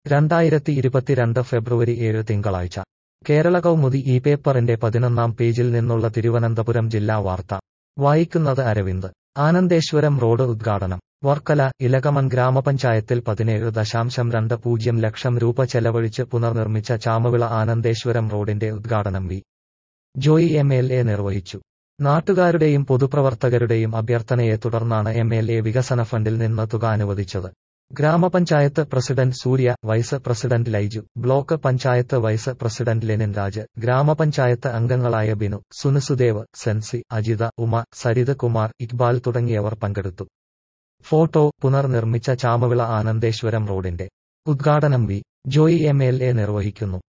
രണ്ടായിരത്തി ഇരുപത്തിരണ്ട് ഫെബ്രുവരി ഏഴ് തിങ്കളാഴ്ച കേരള കൗമുദി ഈ പേപ്പറിന്റെ പതിനൊന്നാം പേജിൽ നിന്നുള്ള തിരുവനന്തപുരം ജില്ലാ വാർത്ത വായിക്കുന്നത് അരവിന്ദ് ആനന്ദേശ്വരം റോഡ് ഉദ്ഘാടനം വർക്കല ഇലകമൺ ഗ്രാമപഞ്ചായത്തിൽ പതിനേഴ് ദശാംശം രണ്ട് പൂജ്യം ലക്ഷം രൂപ ചെലവഴിച്ച് പുനർനിർമ്മിച്ച ചാമവിള ആനന്ദേശ്വരം റോഡിന്റെ ഉദ്ഘാടനം V Joy M L A നിർവഹിച്ചു നാട്ടുകാരുടെയും പൊതുപ്രവർത്തകരുടെയും അഭ്യർത്ഥനയെ തുടർന്നാണ് എം എൽ എ വികസന ഫണ്ടിൽ നിന്ന് തുക അനുവദിച്ചത് ഗ്രാമപഞ്ചായത്ത് president Surya vice president Laiju block panchayat vice president Lenin Raj ഗ്രാമപഞ്ചായത്ത് അംഗങ്ങളായ ബിനു സുനിസുദേവ് സെൻസി അജിത ഉമ സരിത് കുമാർ ഇക്ബാൽ തുടങ്ങിയവർ പങ്കെടുത്തു ഫോട്ടോ പുനർനിർമ്മിച്ച ചാമവിള ആനന്ദേശ്വരം റോഡിന്റെ ഉദ്ഘാടനം V Joy M L A നിർവഹിക്കുന്നു